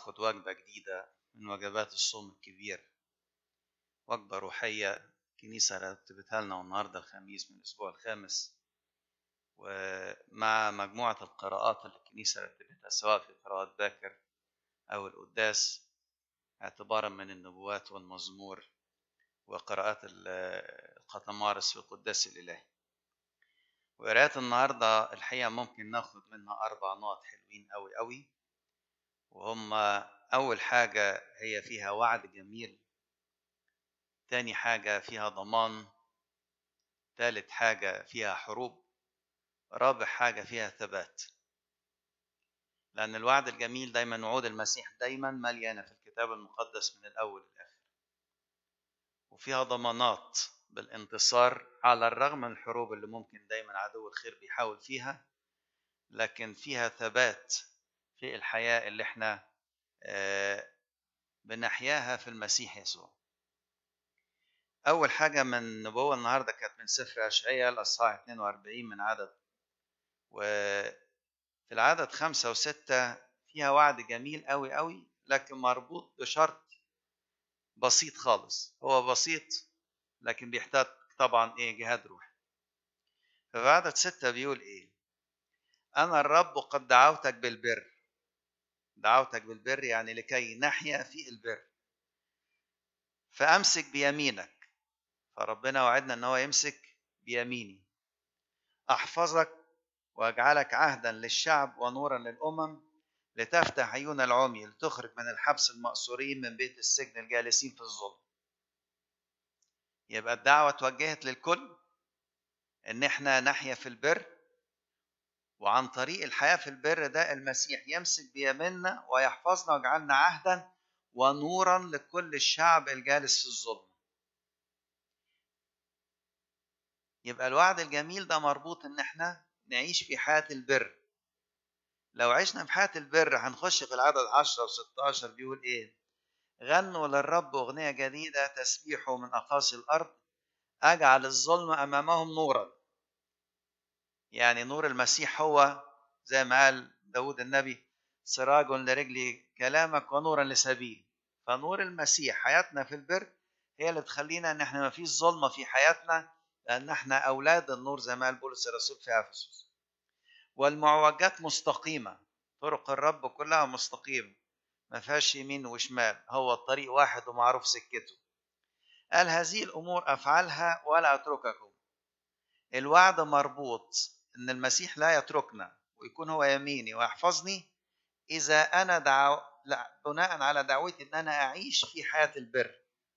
ناخد وجبة جديدة من وجبات الصوم الكبير وجبة روحية الكنيسة رتبتها لنا النهاردة الخميس من الأسبوع الخامس ومع مجموعة القراءات اللي الكنيسة رتبتها سواء في قراءات باكر أو القداس اعتبارا من النبوات والمزمور وقراءات القطمارس في القداس الإلهي وقراءات النهاردة الحقيقة ممكن ناخد منها أربع نقط حلوين أوي أوي وهم أول حاجة هي فيها وعد جميل تاني حاجة فيها ضمان تالت حاجة فيها حروب رابع حاجة فيها ثبات لأن الوعد الجميل دايما وعود المسيح دايما مليانة في الكتاب المقدس من الأول للآخر وفيها ضمانات بالانتصار على الرغم من الحروب اللي ممكن دايما عدو الخير بيحاول فيها لكن فيها ثبات في الحياة اللي احنا بنحياها في المسيح يسوع أول حاجة من النبوة النهاردة كانت من سفر أشعياء الأصحاح 42 من عدد وفي العدد خمسة وستة فيها وعد جميل قوي قوي لكن مربوط بشرط بسيط خالص هو بسيط لكن بيحتاج طبعا ايه جهاد روحي ففي عدد ستة بيقول ايه أنا الرب قد دعوتك بالبر دعوتك بالبر يعني لكي نحيا في البر فأمسك بيمينك فربنا وعدنا ان هو يمسك بيميني احفظك واجعلك عهدا للشعب ونورا للامم لتفتح عيون العمي لتخرج من الحبس المأسورين من بيت السجن الجالسين في الظلم يبقى الدعوة توجهت للكل ان احنا نحيا في البر وعن طريق الحياة في البر ده المسيح يمسك بيميننا ويحفظنا ويجعلنا عهدا ونورا لكل الشعب الجالس في الظلم يبقى الوعد الجميل ده مربوط ان احنا نعيش في حياة البر لو عشنا في حياة البر هنخش في العدد 10 و16 بيقول ايه غنوا للرب أغنية جديدة تسبيحه من أقاصي الأرض أجعل الظلم أمامهم نورا يعني نور المسيح هو زي ما قال داود النبي سراج لرجلي كلامك ونورا لسبيل فنور المسيح حياتنا في البر هي اللي تخلينا ان احنا ما فيش ظلمه في حياتنا لان احنا اولاد النور زي ما قال بولس الرسول في افسس والمعوجات مستقيمه طرق الرب كلها مستقيمه ما فيهاش يمين وشمال هو الطريق واحد ومعروف سكته قال هذه الامور افعلها ولا اترككم الوعد مربوط ان المسيح لا يتركنا ويكون هو يميني ويحفظني اذا انا دعو لا بناء على دعوتي ان انا اعيش في حياه البر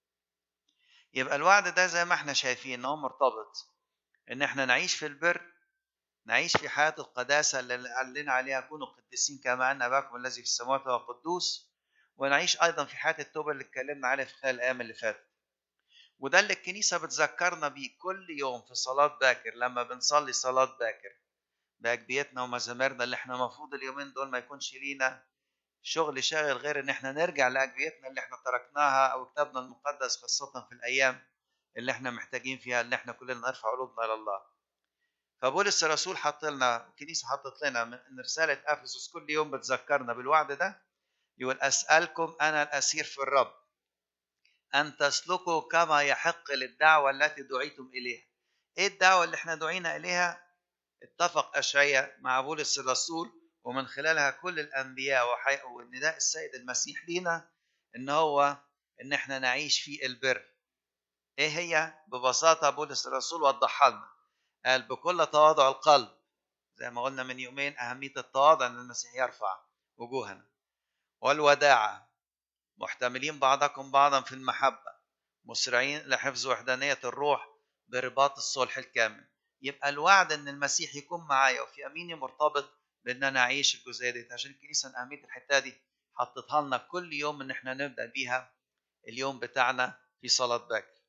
يبقى الوعد ده زي ما احنا شايفين ان هو مرتبط ان احنا نعيش في البر نعيش في حياه القداسه اللي قال عليها كونوا قديسين كما ان اباكم الذي في السماوات هو قدوس ونعيش ايضا في حياه التوبه اللي اتكلمنا عليها في خلال الايام اللي فاتت وده اللي الكنيسه بتذكرنا بيه كل يوم في صلاه باكر لما بنصلي صلاه باكر باجبيتنا ومزاميرنا اللي احنا المفروض اليومين دول ما يكونش لينا شغل شاغل غير ان احنا نرجع لاجبيتنا اللي احنا تركناها او كتابنا المقدس خاصه في الايام اللي احنا محتاجين فيها ان احنا كلنا نرفع قلوبنا الى الله فبولس الرسول حط لنا الكنيسه حطت لنا من رساله افسس كل يوم بتذكرنا بالوعد ده يقول اسالكم انا الاسير في الرب ان تسلكوا كما يحق للدعوه التي دعيتم اليها ايه الدعوه اللي احنا دعينا اليها اتفق اشعياء مع بولس الرسول ومن خلالها كل الانبياء ونداء السيد المسيح لينا ان هو ان احنا نعيش في البر ايه هي ببساطه بولس الرسول وضحها لنا قال بكل تواضع القلب زي ما قلنا من يومين اهميه التواضع ان المسيح يرفع وجوهنا والوداعه محتملين بعضكم بعضا في المحبه مسرعين لحفظ وحدانيه الروح برباط الصلح الكامل يبقى الوعد ان المسيح يكون معايا وفي اميني مرتبط بان انا اعيش الجزئيه دي عشان الكنيسه اهميه الحته دي حطتها لنا كل يوم ان احنا نبدا بيها اليوم بتاعنا في صلاه باكر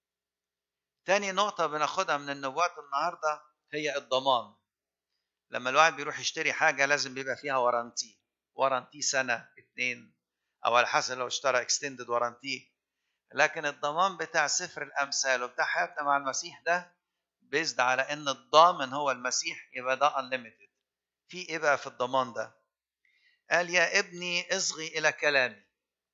تاني نقطة بناخدها من النبوات النهاردة هي الضمان لما الواحد بيروح يشتري حاجة لازم بيبقى فيها ورانتي ورانتي سنة اتنين أو على حسب لو اشترى اكستندد ورانتي لكن الضمان بتاع سفر الأمثال وبتاع حياتنا مع المسيح ده بيزد على إن الضامن هو المسيح يبقى ده unlimited في إيه بقى في الضمان ده؟ قال يا ابني اصغي إلى كلامي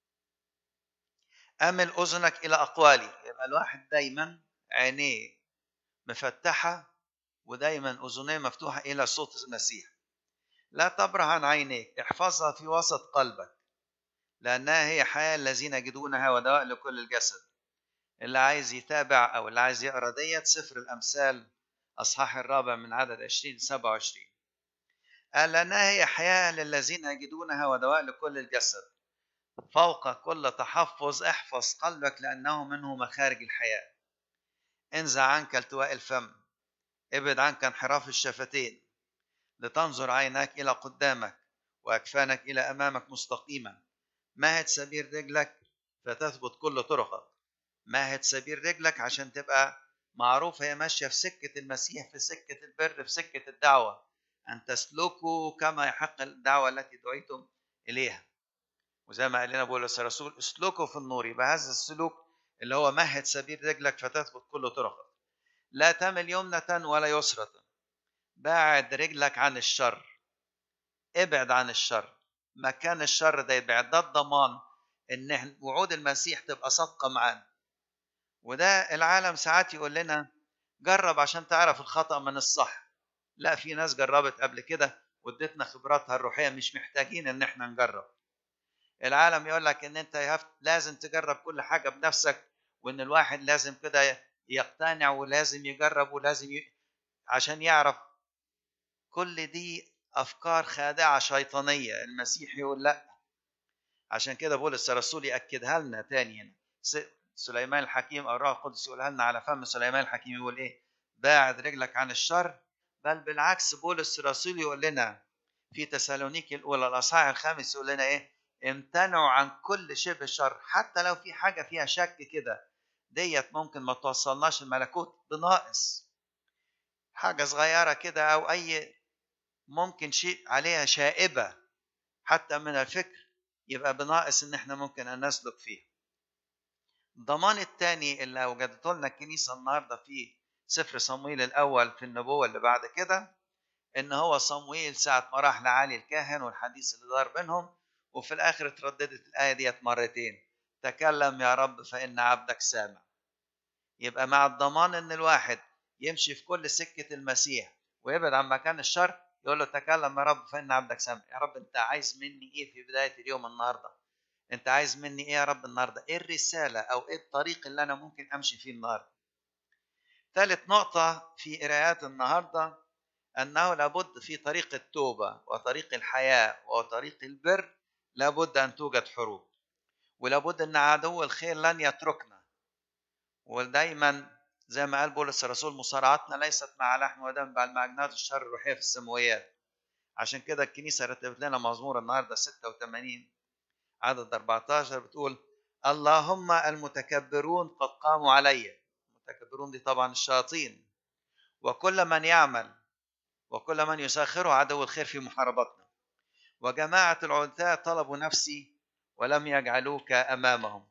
أمل أذنك إلى أقوالي يبقى الواحد دايما عينيه مفتحة ودايما أذنيه مفتوحة إلى صوت المسيح لا تبرح عن عينيك احفظها في وسط قلبك لأنها هي حياة الذين يجدونها ودواء لكل الجسد اللي عايز يتابع أو اللي عايز يقرأ ديت سفر الأمثال أصحاح الرابع من عدد 20 ل 27 قال لأنها هي حياة للذين يجدونها ودواء لكل الجسد فوق كل تحفظ احفظ قلبك لأنه منه مخارج الحياة انزع عنك التواء الفم ابعد عنك انحراف الشفتين لتنظر عيناك إلى قدامك وأكفانك إلى أمامك مستقيما مهد سبيل رجلك فتثبت كل طرقك مهد سبيل رجلك عشان تبقى معروف هي ماشية في سكة المسيح في سكة البر في سكة الدعوة أن تسلكوا كما يحق الدعوة التي دعيتم إليها وزي ما قال لنا بولس الرسول اسلكوا في النور يبقى هذا السلوك اللي هو مهد سبيل رجلك فتثبت كل طرقك لا تمل يمنة ولا يسرة باعد رجلك عن الشر ابعد عن الشر مكان الشر ده يبعد ده الضمان ان وعود المسيح تبقى صادقه معانا وده العالم ساعات يقول لنا جرب عشان تعرف الخطا من الصح لا في ناس جربت قبل كده وادتنا خبراتها الروحيه مش محتاجين ان احنا نجرب العالم يقول لك ان انت لازم تجرب كل حاجه بنفسك وان الواحد لازم كده يقتنع ولازم يجرب ولازم ي... عشان يعرف كل دي افكار خادعه شيطانيه المسيح يقول لا عشان كده بولس الرسول ياكدها لنا تاني هنا سليمان الحكيم او الروح القدس يقولها لنا على فم سليمان الحكيم يقول ايه باعد رجلك عن الشر بل بالعكس بولس الرسول يقول لنا في تسالونيكي الاولى الاصحاح الخامس يقول لنا ايه امتنعوا عن كل شبه شر حتى لو في حاجه فيها شك كده ديت ممكن ما توصلناش الملكوت بناقص حاجه صغيره كده او اي ممكن شيء عليها شائبه حتى من الفكر يبقى بناقص ان احنا ممكن ان نسلك فيه الضمان الثاني اللي وجدته لنا الكنيسه النهارده في سفر صمويل الاول في النبوه اللي بعد كده ان هو صمويل ساعه ما راح لعلي الكاهن والحديث اللي دار بينهم وفي الاخر اترددت الايه ديت مرتين تكلم يا رب فان عبدك سامع يبقى مع الضمان ان الواحد يمشي في كل سكه المسيح ويبعد عن مكان الشر يقول له تكلم يا رب فان عبدك سامع يا رب انت عايز مني ايه في بدايه اليوم النهارده انت عايز مني ايه يا رب النهارده ايه الرساله او ايه الطريق اللي انا ممكن امشي فيه النهارده ثالث نقطه في قراءات النهارده انه لابد في طريق التوبه وطريق الحياه وطريق البر لابد ان توجد حروب ولابد ان عدو الخير لن يتركنا ودايما زي ما قال بولس الرسول مصارعتنا ليست مع لحم ودم بل مع جنات الشر الروحيه في السماويات عشان كده الكنيسه رتبت لنا مزمور النهارده 86 عدد 14 بتقول اللهم المتكبرون قد قاموا علي المتكبرون دي طبعا الشياطين وكل من يعمل وكل من يساخره عدو الخير في محاربتنا وجماعة العتاة طلبوا نفسي ولم يجعلوك أمامهم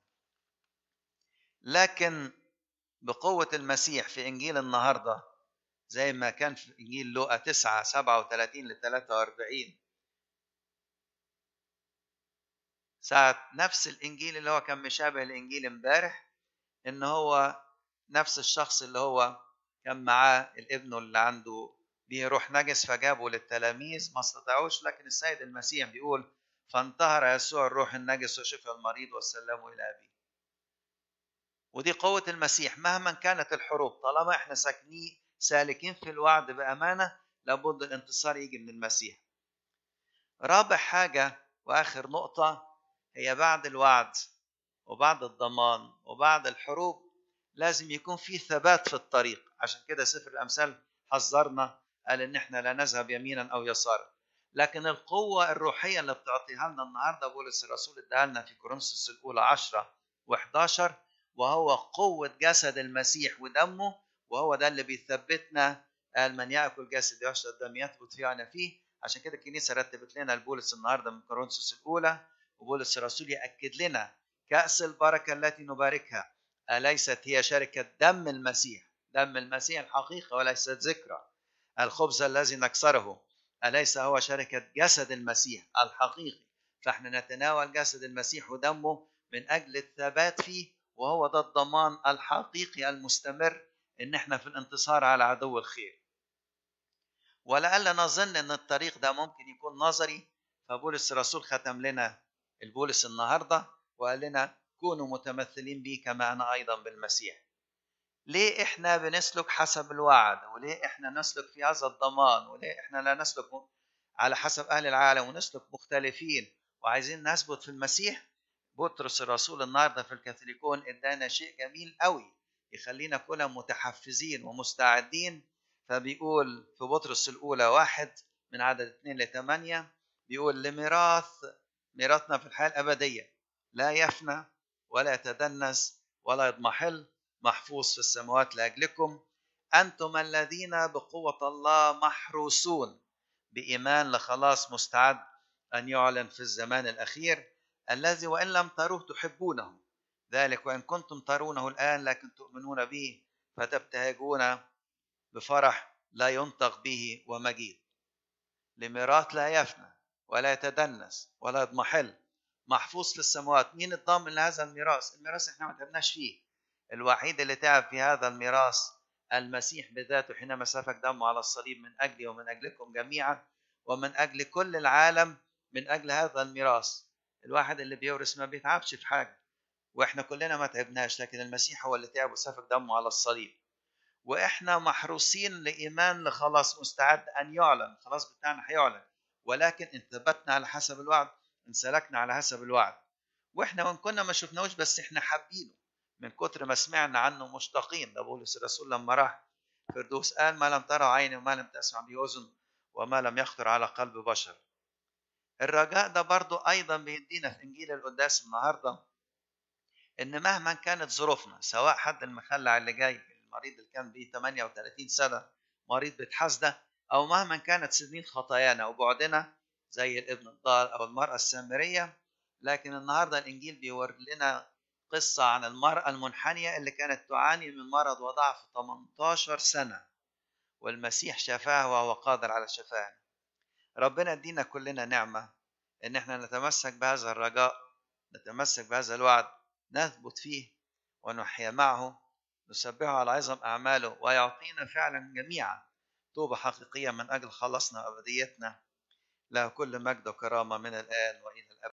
لكن بقوة المسيح في إنجيل النهاردة زي ما كان في إنجيل لوقا 9 37 ل 43 ساعة نفس الإنجيل اللي هو كان مشابه لإنجيل امبارح إن هو نفس الشخص اللي هو كان معاه الابن اللي عنده به روح نجس فجابه للتلاميذ ما استطاعوش لكن السيد المسيح بيقول فانتهر يسوع الروح النجس وشفى المريض وسلمه إلى أبيه ودي قوة المسيح مهما كانت الحروب طالما احنا ساكنين سالكين في الوعد بأمانة لابد الانتصار يجي من المسيح رابع حاجة وآخر نقطة هي بعد الوعد وبعد الضمان وبعد الحروب لازم يكون في ثبات في الطريق عشان كده سفر الأمثال حذرنا قال إن احنا لا نذهب يمينا أو يسارا لكن القوة الروحية اللي بتعطيها لنا النهارده بولس الرسول اداها لنا في كورنثوس الأولى 10 و11 وهو قوة جسد المسيح ودمه وهو ده اللي بيثبتنا قال من يأكل جسد يشرب دم يثبت فينا فيه عشان كده الكنيسة رتبت لنا البولس النهاردة من كورنثوس الأولى وبولس الرسول يأكد لنا كأس البركة التي نباركها أليست هي شركة دم المسيح دم المسيح الحقيقة وليست ذكرى الخبز الذي نكسره أليس هو شركة جسد المسيح الحقيقي فاحنا نتناول جسد المسيح ودمه من أجل الثبات فيه وهو ده الضمان الحقيقي المستمر إن احنا في الانتصار على عدو الخير ولعل نظن ان الطريق ده ممكن يكون نظري فبولس الرسول ختم لنا البولس النهارده وقال لنا كونوا متمثلين بي كما انا ايضا بالمسيح ليه احنا بنسلك حسب الوعد وليه احنا نسلك في هذا الضمان وليه احنا لا نسلك على حسب اهل العالم ونسلك مختلفين وعايزين نثبت في المسيح بطرس الرسول النهارده في الكاثوليكون ادانا شيء جميل قوي يخلينا كلنا متحفزين ومستعدين فبيقول في بطرس الأولى واحد من عدد اثنين لثمانية بيقول لميراث ميراثنا في الحياة الأبدية لا يفنى ولا يتدنس ولا يضمحل محفوظ في السماوات لأجلكم أنتم الذين بقوة الله محروسون بإيمان لخلاص مستعد أن يعلن في الزمان الأخير الذي وإن لم تروه تحبونه ذلك وإن كنتم ترونه الآن لكن تؤمنون به فتبتهجون بفرح لا ينطق به ومجيد لميراث لا يفنى ولا يتدنس ولا يضمحل محفوظ في السماوات مين الضامن لهذا الميراث الميراث احنا ما تعبناش فيه الوحيد اللي تعب في هذا الميراث المسيح بذاته حينما سفك دمه على الصليب من اجلي ومن اجلكم جميعا ومن اجل كل العالم من اجل هذا الميراث الواحد اللي بيورث ما بيتعبش في حاجه واحنا كلنا ما تعبناش لكن المسيح هو اللي تعب وسفك دمه على الصليب واحنا محروسين لايمان لخلاص مستعد ان يعلن خلاص بتاعنا هيعلن ولكن ان ثبتنا على حسب الوعد ان سلكنا على حسب الوعد واحنا وان كنا ما شفناهوش بس احنا حابينه من كتر ما سمعنا عنه مشتاقين ده بولس الرسول لما راح فردوس قال ما لم ترى عيني وما لم تسمع به اذن وما لم يخطر على قلب بشر الرجاء ده برضو ايضا بيدينا في انجيل القداس النهارده ان مهما كانت ظروفنا سواء حد المخلع اللي جاي المريض اللي كان بيه 38 سنه مريض بتحاسده او مهما كانت سنين خطايانا وبعدنا زي الابن الضال او المراه السامريه لكن النهارده الانجيل بيوري لنا قصه عن المراه المنحنيه اللي كانت تعاني من مرض وضعف 18 سنه والمسيح شفاها وهو قادر على شفاها ربنا يدينا كلنا نعمه ان احنا نتمسك بهذا الرجاء نتمسك بهذا الوعد نثبت فيه ونحيا معه نسبحه على عظم أعماله ويعطينا فعلا جميعا توبة حقيقية من أجل خلصنا وأبديتنا له كل مجد وكرامة من الآن وإلى الأبد